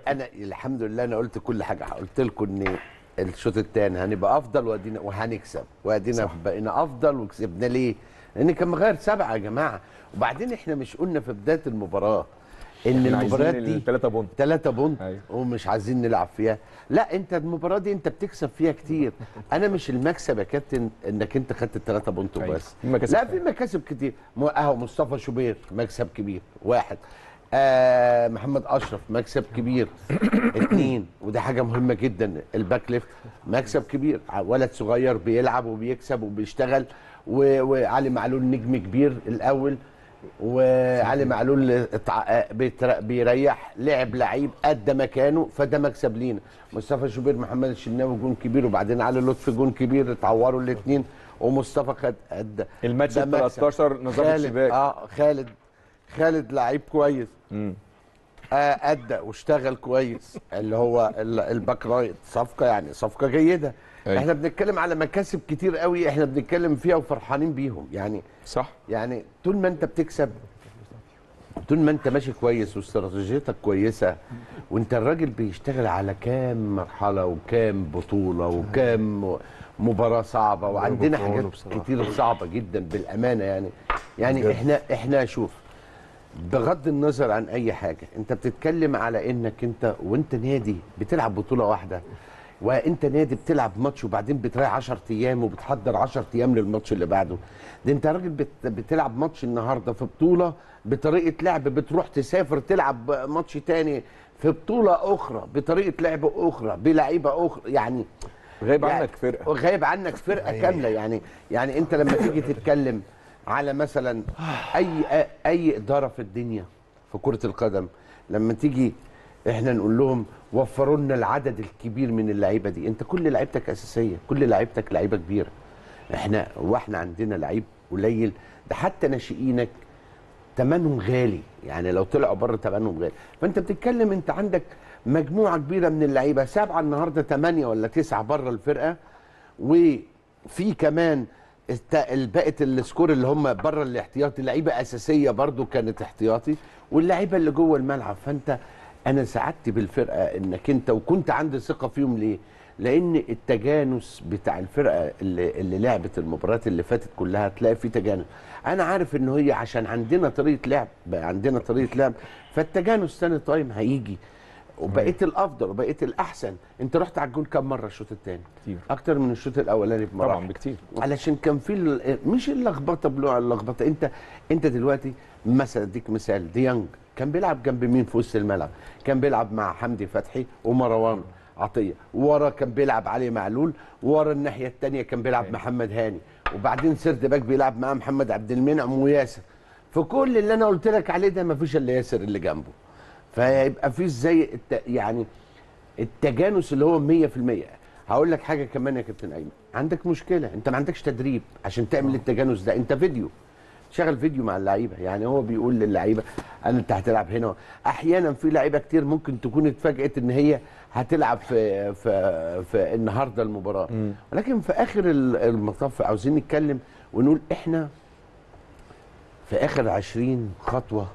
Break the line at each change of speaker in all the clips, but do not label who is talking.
انا الحمد لله انا قلت كل حاجه قلت لكم ان الشوط الثاني هنبقى افضل وادينا وهنكسب وادينا بقينا افضل وكسبنا ليه؟ لان كان مغير سبعه يا جماعه وبعدين احنا مش قلنا في بدايه المباراه ان
إحنا
المباريات
عايزين
دي
التلاتة بونت.
ثلاثة بونت
أيوة.
ومش عايزين نلعب فيها لا انت المباراه دي انت بتكسب فيها كتير انا مش المكسب يا كابتن انك انت خدت الثلاثه بونت
أيوة.
وبس
في مكاسب
لا
كتير.
في مكاسب كتير مو- اهو مصطفى شوبير مكسب كبير واحد آه محمد اشرف مكسب كبير اثنين وده حاجه مهمه جدا الباك ليفت مكسب كبير ع- ولد صغير بيلعب وبيكسب وبيشتغل و- وعلي معلول نجم كبير الاول وعلي معلول اتع- آه، بيتر- بيريح لعب لعيب ادى مكانه فده مكسب لينا مصطفى شوبير محمد الشناوي جون كبير وبعدين علي لطفي جون كبير اتعوروا الاثنين ومصطفى خد ادى
الماتش
ده
ال
مكسب.
13 نظام
خالد
الشباك
اه خالد خالد لعيب كويس
مم.
آه ادى واشتغل كويس اللي هو ال- الباك رايت صفقه يعني صفقه جيده
أيوة.
احنا بنتكلم على مكاسب كتير قوي احنا بنتكلم فيها وفرحانين بيهم يعني
صح
يعني طول ما انت بتكسب طول ما انت ماشي كويس واستراتيجيتك كويسه وانت الراجل بيشتغل على كام مرحله وكام بطوله وكام مباراه صعبه وعندنا
بطولة
حاجات
بصراحة.
كتير صعبه جدا بالامانه يعني يعني احنا احنا شوف بغض النظر عن اي حاجه انت بتتكلم على انك انت وانت نادي بتلعب بطوله واحده وانت نادي بتلعب ماتش وبعدين بتريح 10 ايام وبتحضر 10 ايام للماتش اللي بعده ده انت راجل بت بتلعب ماتش النهارده في بطوله بطريقه لعب بتروح تسافر تلعب ماتش تاني في بطوله اخرى بطريقه لعب اخرى بلعيبه اخرى يعني
غايب
يعني
عنك فرقه
غايب عنك فرقه كامله يعني يعني انت لما تيجي تتكلم على مثلا اي اي اداره في الدنيا في كره القدم لما تيجي احنا نقول لهم وفروا لنا العدد الكبير من اللعيبه دي انت كل لعيبتك اساسيه كل لعيبتك لعيبه كبيره احنا واحنا عندنا لعيب قليل ده حتى ناشئينك ثمنهم غالي يعني لو طلعوا بره ثمنهم غالي فانت بتتكلم انت عندك مجموعه كبيره من اللعيبه سبعه النهارده ثمانيه ولا تسعه بره الفرقه وفي كمان الت- الباقي السكور اللي هم بره الاحتياطي لعيبه اساسيه برضو كانت احتياطي واللعيبه اللي جوه الملعب فانت انا سعدت بالفرقه انك انت وكنت عندي ثقه فيهم ليه؟ لان التجانس بتاع الفرقه اللي, اللي لعبت المباريات اللي فاتت كلها تلاقي في تجانس انا عارف ان هي عشان عندنا طريقه لعب بقى عندنا طريقه لعب فالتجانس ثاني تايم هيجي وبقيت الافضل وبقيت الاحسن انت رحت على الجون كام مره الشوط الثاني
كتير.
اكتر من الشوط الاولاني بمراحل
طبعا بكتير
علشان كان في ال- مش اللخبطه بلوع اللخبطه انت انت دلوقتي مثلا اديك مثال ديانج كان بيلعب جنب مين في وسط الملعب كان بيلعب مع حمدي فتحي ومروان عطيه ورا كان بيلعب علي معلول ورا الناحيه الثانيه كان بيلعب محمد هاني وبعدين سرد باك بيلعب معاه محمد عبد المنعم وياسر في كل اللي انا قلت لك عليه ده ما فيش الا ياسر اللي جنبه فيبقى في زي الت... يعني التجانس اللي هو 100% هقول لك حاجه كمان يا كابتن ايمن عندك مشكله انت ما عندكش تدريب عشان تعمل التجانس ده انت فيديو شغل فيديو مع اللعيبه يعني هو بيقول للعيبه انا انت هتلعب هنا احيانا في لعيبه كتير ممكن تكون اتفاجئت ان هي هتلعب في في في النهارده المباراه ولكن في اخر ال- المطاف عاوزين نتكلم ونقول احنا في اخر 20 خطوه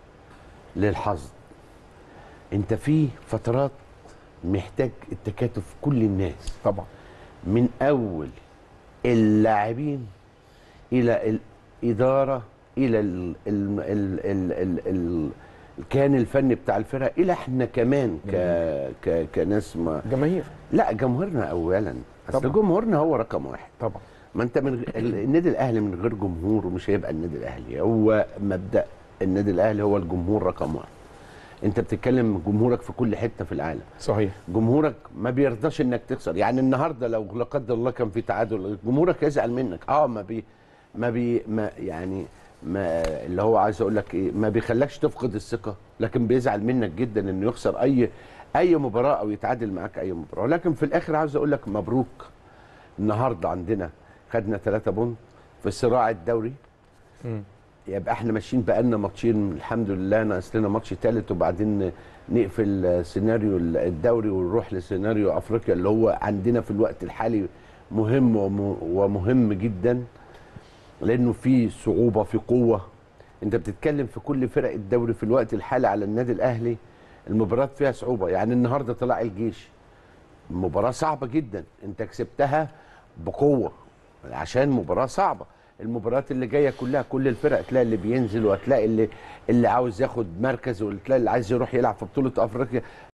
للحظ انت في فترات محتاج التكاتف كل الناس
طبعا
من اول اللاعبين الى الاداره الى ال ال ال ال ال ال الكيان الفني بتاع الفرقه الى احنا كمان ك ك كناس ما
جماهير
لا جمهورنا اولا اصل
طبعا.
جمهورنا هو رقم واحد
طبعا
ما انت من غ- ال- النادي الاهلي من غير جمهور مش هيبقى النادي الاهلي هو مبدا النادي الاهلي هو الجمهور رقم واحد انت بتتكلم جمهورك في كل حته في العالم
صحيح
جمهورك ما بيرضاش انك تخسر يعني النهارده لو لا قدر الله كان في تعادل جمهورك يزعل منك اه ما بي ما بي ما يعني ما اللي هو عايز اقول لك ايه ما بيخلكش تفقد الثقه لكن بيزعل منك جدا انه يخسر اي اي مباراه او يتعادل معاك اي مباراه لكن في الاخر عاوز اقول لك مبروك النهارده عندنا خدنا ثلاثة بونت في صراع الدوري
مم.
يبقى احنا ماشيين بقالنا ماتشين الحمد لله ناقص لنا ماتش ثالث وبعدين نقفل سيناريو الدوري ونروح لسيناريو افريقيا اللي هو عندنا في الوقت الحالي مهم وم- ومهم جدا لانه في صعوبه في قوه انت بتتكلم في كل فرق الدوري في الوقت الحالي على النادي الاهلي المباريات فيها صعوبه يعني النهارده طلع الجيش مباراه صعبه جدا انت كسبتها بقوه عشان مباراه صعبه المباريات اللي جايه كلها كل الفرق تلاقي اللي بينزل وهتلاقي اللي اللي عاوز ياخد مركز وتلاقي اللي عايز يروح يلعب في بطوله افريقيا